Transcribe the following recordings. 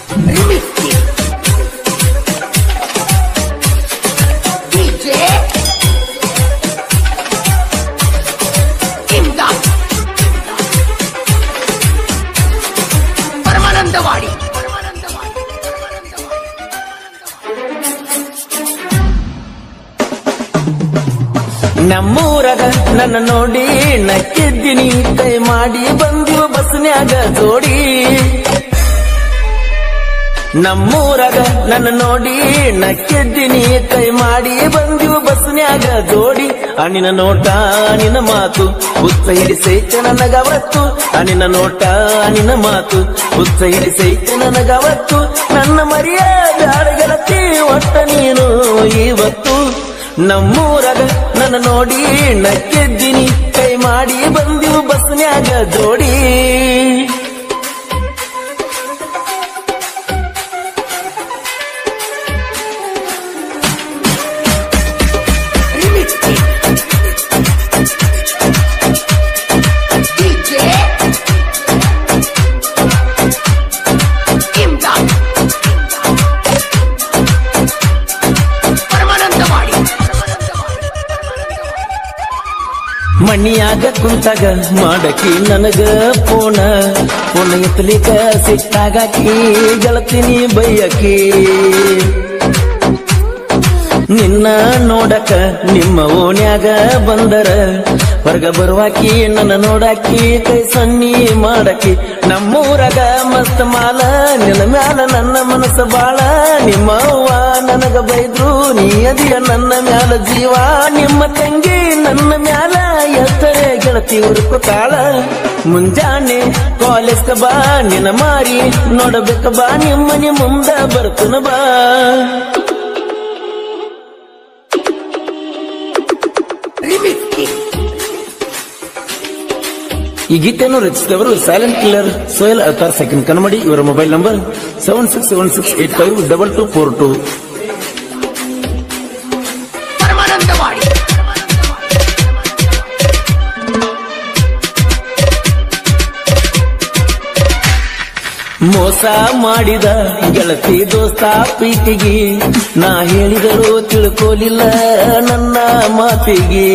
DJ ಇಮ್ದಾದ್ Paramanandawadi Paramanandawadi ನಮ್ಮೂರಾಗ ನನ್ನ ನೋಡಿ ನಕ್ಕಿದ್ದೀನಿ ಕೈ ಮಾಡಿ ಬಂದಿವ ಬಸ್ನ್ಯಾಗ ಜೋಡಿ ನಮ್ಮೂರಾಗ ನನ್ನ ನೋಡಿ ನಕ್ಕಿದ್ದೀನಿ ಕೈ ಮಾಡಿ ಬಂದಿವ ಬಸ್ನ್ಯಾಗ ಜೋಡಿ ಅಣ್ಣಿನ ನೋಟ ನಿನ್ನ ಮಾತು ಉತ್ತ ಹಿಡಿಸೈತೆ ನನಗವತ್ತು ಅಣ್ಣಿನ ನೋಟ ನಿನ್ನ ಮಾತು ಉತ್ತ ಹಿಡಿಸೈತೆ ನನಗವತ್ತು ನನ್ನ ಮರಿಯ ಬ್ಯಾಡ ಗೆಳತಿ ಒಟ್ಟ ನೀನು ಇವತ್ತು ನಮ್ಮೂರಾಗ ನನ್ನ ನೋಡಿ ನಕ್ಕಿದ್ದೀನಿ ಕೈ ಮಾಡಿ ಬಂದಿವು ಬಸ್ನ್ಯಾಗ ಜೋಡಿ Remix Team. DJ ಇಮ್ದಾದ್ ಪರಮಾನಂದವಾಡಿ ಮಣ್ಣಿಯಾಗ ಕುಂತಾಗ ಮಾಡಕಿ ನನಗ ಫೋನ ಫೋನ್ ಎತ್ತಲಿಕ ಸಿಟ್ಟಾಗಾಕಿ ಗೆಳತಿನಿ ಬೈಯಕಿ ನಿನ್ನ ನೋಡಕ ನಿಮ್ಮ ಓಣ್ಯಾಗ ಬಂದರ ಹೊರಗ ಬರುವಾಕಿ ನನ್ನ ನೋಡಾಕಿ ಕೈ ಸನ್ನಿ ಮಾಡಕಿ ನಮ್ಮೂರಾಗ ಮಸ್ತ್ ಮಾಲ ನಿನ್ನ ಮ್ಯಾಲ ನನ್ನ ಮನಸ್ಸು ಬಾಳ ನಿಮ್ಮ ಅವ್ವ ನನಗ ಬೈದ್ರು ನೀ ಅದಿಯ ನನ್ನ ಮ್ಯಾಲ ಜೀವ ನಿಮ್ಮ ತಂಗಿ ನನ್ನ ಮ್ಯಾಲ ಎತ್ತರೆ ಗೆಳತಿ ಹುಡುಕುತ್ತಾಳ ಮುಂಜಾನೆ ಕಾಲೇಜ್ ಬಾ ನಿನ್ನ ಮಾರಿ ನೋಡಬೇಕ ಬಾ ನಿಮ್ಮನೆ ಮುಂದ ಬರ್ತನ ಬಾ Remix Team. ಈ ಗೀತೆಯನ್ನು ರಚಿಸಿದವರು silent killer Soyal Avatar second ಕನ್ನಡಿ ಇವರ mobile number seven six seven six eight five double two four two Paramanandawadi ಮೋಸ ಮಾಡಿದ ಗೆಳತಿ ದೋಸ್ತ ಪ್ರೀತಿಗೆ ನಾ ಹೇಳಿದರೂ ತಿಳ್ಕೋಲಿಲ್ಲ ನನ್ನ ಮಾತಿಗೆ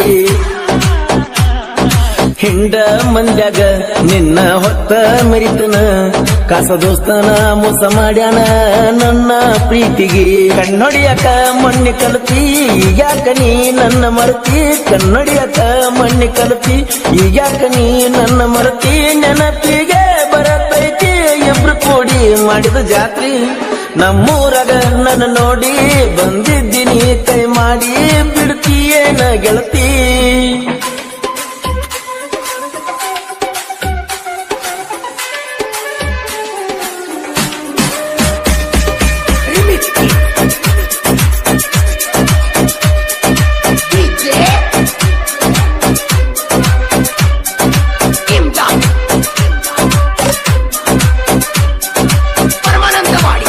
ಹಿಂಡ ಮಂದ್ಯಾಗ ನಿನ್ನ ಹೊತ್ತ ಮೆರಿತನ ಕಾಸ ದೋಸ್ತನ ಮೋಸ ಮಾಡ್ಯಾನ ನನ್ನ ಪ್ರೀತಿಗೆ ಕನ್ನಡಿಯಕ ಮಣ್ಣಿ ಕಲತಿ ಯಾಕ ನೀ ನನ್ನ ಮರತಿ ಕನ್ನಡಿಯಕ ಮಣ್ಣಿ ಕಲತಿ ಯಾಕ ನೀ ನನ್ನ ಮರತಿ ನೆನಪಿಗೆ ಬರತೈತಿ ಇಬ್ರು ಕೂಡಿ ಮಾಡಿದ ಜಾತ್ರೆ ನಮ್ಮೂರಾಗ ನನ್ನ ನೋಡಿ ಬಂದಿದ್ದೀನಿ ಕೈ ಮಾಡಿ ಬಿಡ್ತೀಯೇನ ಗೆಳತಿ Remix Team. DJ ಇಮ್ದಾದ್ ಪರಮಾನಂದವಾಡಿ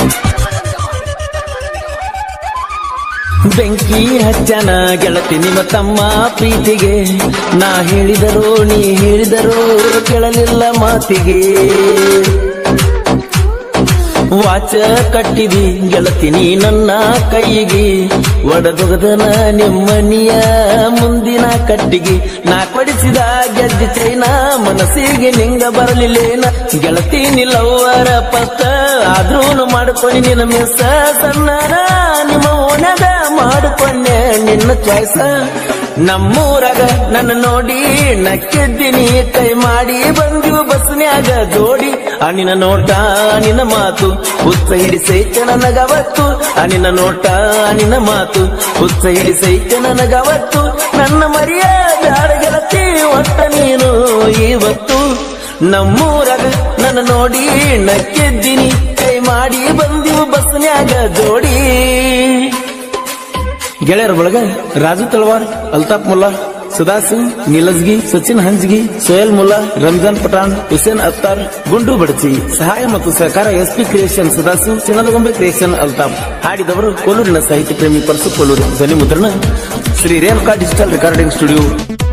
ಬೆಂಕಿ ಹಚ್ಚನ ಗೆಳತಿ ನಿಮ್ಮ ತಮ್ಮ ಪ್ರೀತಿಗೆ ನಾ ಹೇಳಿದರು ನೀ ಹೇಳಿದರು ಕೇಳಲಿಲ್ಲ ಮಾತಿಗೆ ವಾಚ ಕಟ್ಟಿದಿ ಗೆಳತಿ ನೀ ನನ್ನ ಕೈಗೆ ಒಡದೊಗದನ ನಿಮ್ಮನಿಯ ಮುಂದಿನ ಕಟ್ಟಿಗೆ ನಾ ಕೊಡಿಸಿದ ಗೆದ್ದ ಚೈನ ಮನಸ್ಸಿಗೆ ನಿಂಗ ಬರಲಿಲ್ಲೇನ ಗೆಳತಿ ನಿಲ್ಲವರ ಪಸ್ತ ಆದ್ರೂನು ಮಾಡ್ಕೊಂಡು ನಿನ್ನ ಮಿಸ್ ಸಣ್ಣರ ನಿಮ್ಮ ಓನದ ಮಾಡಿಕೊಂಡೆ ನಿನ್ನ ಚಾಯ್ಸ ನಮ್ಮೂರಾಗ ನನ್ನ ನೋಡಿ ನಕ್ಕಿದ್ದೀನಿ ಕೈ ಮಾಡಿ ಬಂದಿವು ಬಸ್ನ್ಯಾಗ ಜೋಡಿ ಅನಿನ ನೋಟ ನಿನ್ನ ಮಾತು ಉತ್ತ ಹಿಡಿಸೈತೆ ನನಗವತ್ತು ಅನಿನ ನೋಟ ನಿನ್ನ ಮಾತು ಉತ್ತ ಹಿಡಿಸೈತೆ ನನಗವತ್ತು ನನ್ನ ಮರಿಯ ಬ್ಯಾಡ ಗೆಳತಿ ಒಟ್ಟ ನೀನು ಇವತ್ತು ನಮ್ಮೂರಾಗ ನನ್ನ ನೋಡಿ ನಕ್ಕಿದ್ದೀನಿ ಕೈ ಮಾಡಿ ಬಂದಿವು ಬಸ್ನ್ಯಾಗ ಜೋಡಿ ಗೆಳೆಯರ ಬಳಗ ರಾಜು ತಳವಾರ್ ಅಲ್ತಾಫ್ ಮುಲ್ಲಾ ಸದಾ ಸಿಂಗ್ ನೀಲಜ್ಗಿ ಸಚಿನ್ ಹಂಜ್ಗಿ ಸೋಯಲ್ ಮುಲ್ಲಾ ರಂಜಾನ್ ಪಠಾಣ್ ಹುಸೇನ್ ಅತ್ತಾರ್ ಗುಂಡು ಬಡಚಿ ಸಹಾಯ ಮತ್ತು ಸಹಕಾರ SP creation Sadasu Chinnadagombe creation Altaf ಹಾಡಿದವರು ಕೋಲೂರಿನ ಸಾಹಿತ್ಯ ಪ್ರೇಮಿ ಪರಸು ಕೋಲೂರು ಧ್ವನಿ ಮುದ್ರಣ Shri Renuka digital recording studio